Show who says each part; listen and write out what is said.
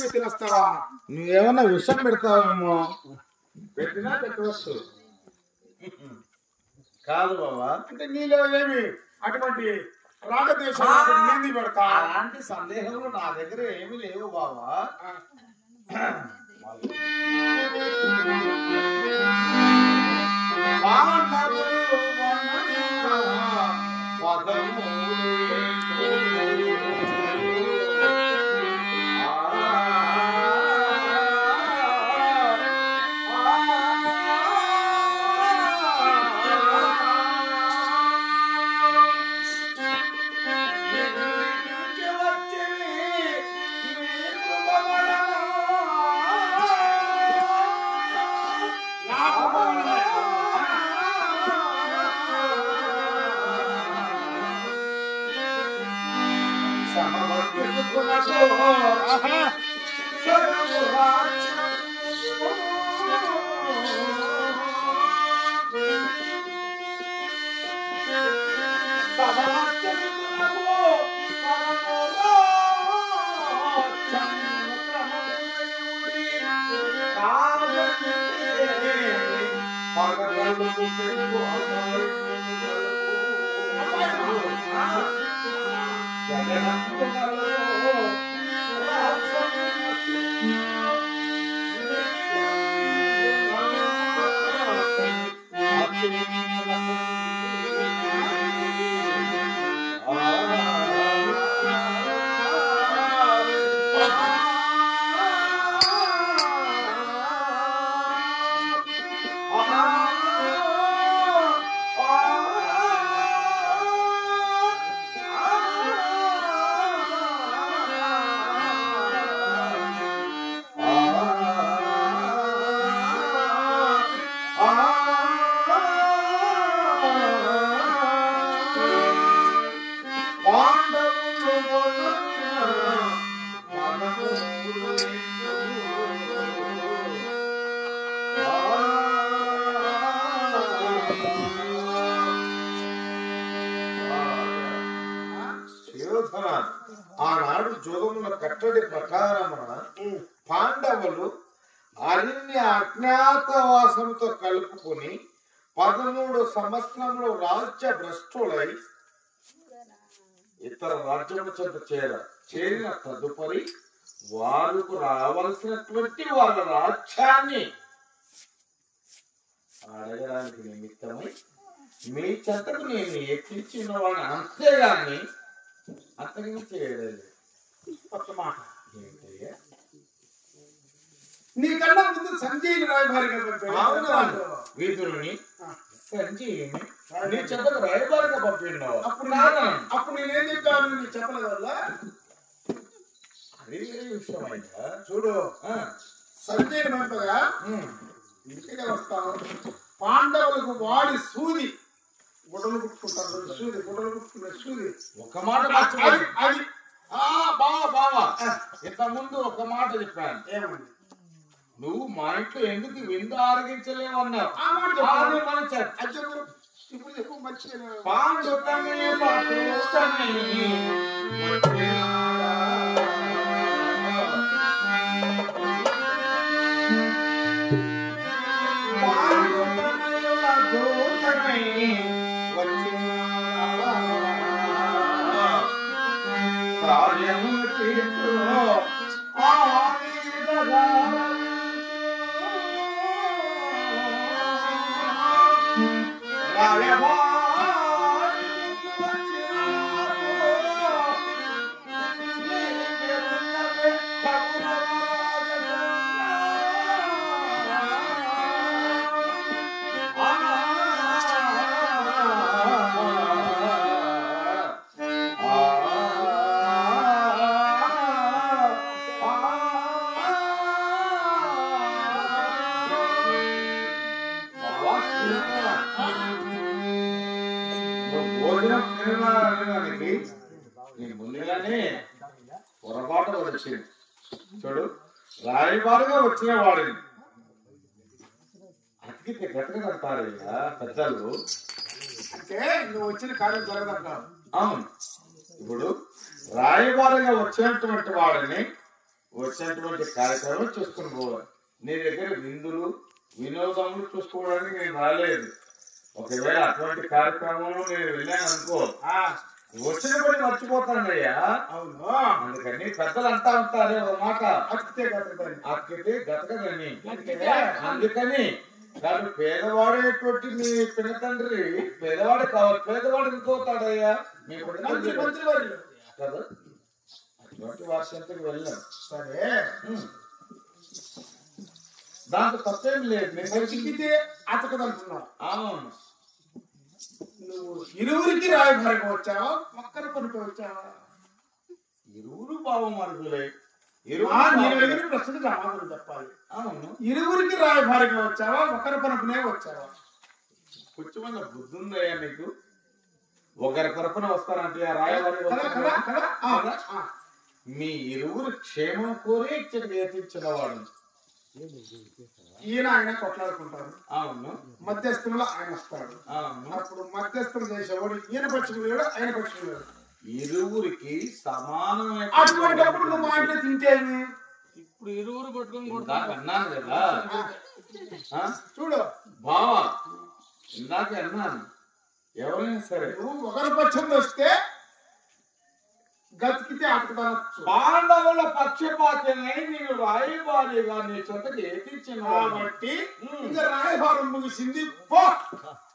Speaker 1: పోయి తినేస్తావా
Speaker 2: నువ్వేమన్నా విషం పెడతావేమో
Speaker 1: పెట్టినా పెట్టవచ్చు
Speaker 2: కాదు బాబా
Speaker 1: అంటే నీలో ఏమి అటువంటి రాగదేశం ఏంది పెడతా
Speaker 2: అలాంటి సందేహములు నా దగ్గర ఏమీ లేవు బాబా పాండవులు వనమున పదములు
Speaker 1: ఆహా.
Speaker 2: శిరోధర ఆనాడు జోగముల కట్టడి ప్రకారమున పాండవులు అరణ్య అజ్ఞాతవాసంతో కలుపుకొని పదమూడు సంవత్సరంలో రాజ్య భ్రష్టులై ఇతర రాజ్యము చెంత చేర చేరిన తదుపరి వారికి రావలసినటువంటి వాళ్ళ రాజ్యాన్ని అడగడానికి నిమిత్తమై మీ చెంతకు నేను ఎక్కించిన వాడిని అంతేగాని అతనికి చేయలేదు
Speaker 1: ఒక్క మాట
Speaker 2: ఏంటయ్యా
Speaker 1: నీకన్నా ముందు సంజయ్ రాయబారి
Speaker 2: అవును
Speaker 1: కదా
Speaker 2: వీధులని సంజీవిని నీ చెంతకు రాయబారిగా పంపినావు
Speaker 1: అప్పుడు
Speaker 2: నాన్న,
Speaker 1: అప్పుడు నేనేం చెప్పాను నీకు చెప్పలేదు వల్ల
Speaker 2: అది వేరే విషయం అయ్యా
Speaker 1: చూడు
Speaker 2: ఆ,
Speaker 1: సంజయ్ పంపగా
Speaker 2: ఉమ్,
Speaker 1: ఇంటికి వస్తాను పాండవులకు వాడి సూది గుడ్డలు కుట్టుకుంటారు రెండు సూది గుడ్డలు కుట్టుకునే సూది
Speaker 2: ఒక మాట
Speaker 1: అది
Speaker 2: మర్చిపోయి
Speaker 1: అది
Speaker 2: ఆ, బావా బావా ఇంత ముందు ఒక మాట చెప్పాను
Speaker 1: ఏమండి
Speaker 2: నువ్వు మా ఇంట్లో ఎందుకు విందు ఆరగించలేవన్నావు
Speaker 1: ఆ మాట చెప్పు.
Speaker 2: అది మనం చెప్పు.
Speaker 1: అది చెప్పు. ఇప్పుడు చెప్పు మంచిగా
Speaker 2: పాండుతమే పాండుతమే వచ్చినాడా. పాండుతనయుల దూతమై వచ్చినాడా. కార్యము తీర్చు ఆ భోజనం తినడానికి నేను ముందుగానే పొరపాటు వచ్చింది చూడు రాయబారుగా వచ్చిన వాడిని అతికితే గతకదంటారు పెద్దలు
Speaker 1: అంటే నువ్వు వచ్చిన కార్యం జరగదంటావు
Speaker 2: అవును ఇప్పుడు రాయబారుగా వచ్చినటువంటి వాడిని వచ్చినటువంటి కార్యక్రమం చూసుకుని పోవాలి నీ దగ్గర విందులు వినోదములు చూసుకోవడానికి నేను రాలేదు ఒకవేళ అటువంటి కార్యక్రమంలో నేను వెళ్ళాను అనుకో
Speaker 1: ఆ,
Speaker 2: వచ్చిన పని మర్చిపోతానయ్యా
Speaker 1: అవును
Speaker 2: అందుకని పెద్దలు అంటా ఉంటారే ఒక మాట
Speaker 1: అతిథే కథదని
Speaker 2: అక్కడే గతకదని అందుకని కాదు పేదవాడేటువంటి మీ పినతండ్రి పేదవాడు కావాలి పేదవాడు ఇంకోతాడయ్యా మీ
Speaker 1: మంత్రి
Speaker 2: పినతండ్రి
Speaker 1: మంత్రి వారిలో
Speaker 2: కదా అటువంటి వారి చెంతకు వెళ్ళాం
Speaker 1: సరే
Speaker 2: ఉమ్. దాంట్లో తప్పేం లేదు నేను తెలిసి
Speaker 1: చిక్కితే అతకదంటున్నావు
Speaker 2: అవును
Speaker 1: నువ్వు ఇరువురికి రాయభారిగా వచ్చావా మొక్కల పనికి వచ్చావా
Speaker 2: ఇరువురు బావమరుదులే
Speaker 1: ఆ,
Speaker 2: ఇరువురు
Speaker 1: నేను
Speaker 2: బావమరుదులే.
Speaker 1: అడిగిన ప్రశ్నకు సమాధానం చెప్పాలి
Speaker 2: అవును
Speaker 1: ఇరువురికి రాయభారిగా వచ్చావా ఒకరి పనుకునే వచ్చావా
Speaker 2: కొంచెం బుద్ధి ఉందయ్యా నీకు ఒకరి తరపున వస్తానంటే ఆ రాయవారి
Speaker 1: కదా కదా కదా ఆ, ఆ.
Speaker 2: మీ ఇరువురు క్షేమం కోరి ఇచ్చటి ఏతించిన వాడు
Speaker 1: ఈయన ఆయన కొట్లాడుకుంటారు
Speaker 2: అవును
Speaker 1: మధ్యస్థంలో ఆయన వస్తాడు
Speaker 2: అవును
Speaker 1: అప్పుడు మధ్యస్థం చేసేవాడు ఈయన పక్షుకులేడు ఆయన పక్షుకులేడు
Speaker 2: ఇరువురికి సమానమైన
Speaker 1: అటువంటిప్పుడు నువ్వు మాటలు తింటేమి
Speaker 3: ఇప్పుడు ఇరువురు కొట్టుకొని
Speaker 2: ఇందాక అన్నాను కదా ఆ?
Speaker 1: చూడు
Speaker 2: బావా ఇందాక అన్నాను ఎవరైనా సరే
Speaker 1: నువ్వు ఒకరి పక్షం వస్తే గతికితే అతకదనొచ్చు
Speaker 2: పాండవుల పక్షపాతమై నేను రాయబారిగా నీ చెంతకి ఏతించిన వాడిని.
Speaker 1: కాబట్టి ఇంకా రాయభారం ముగిసింది పో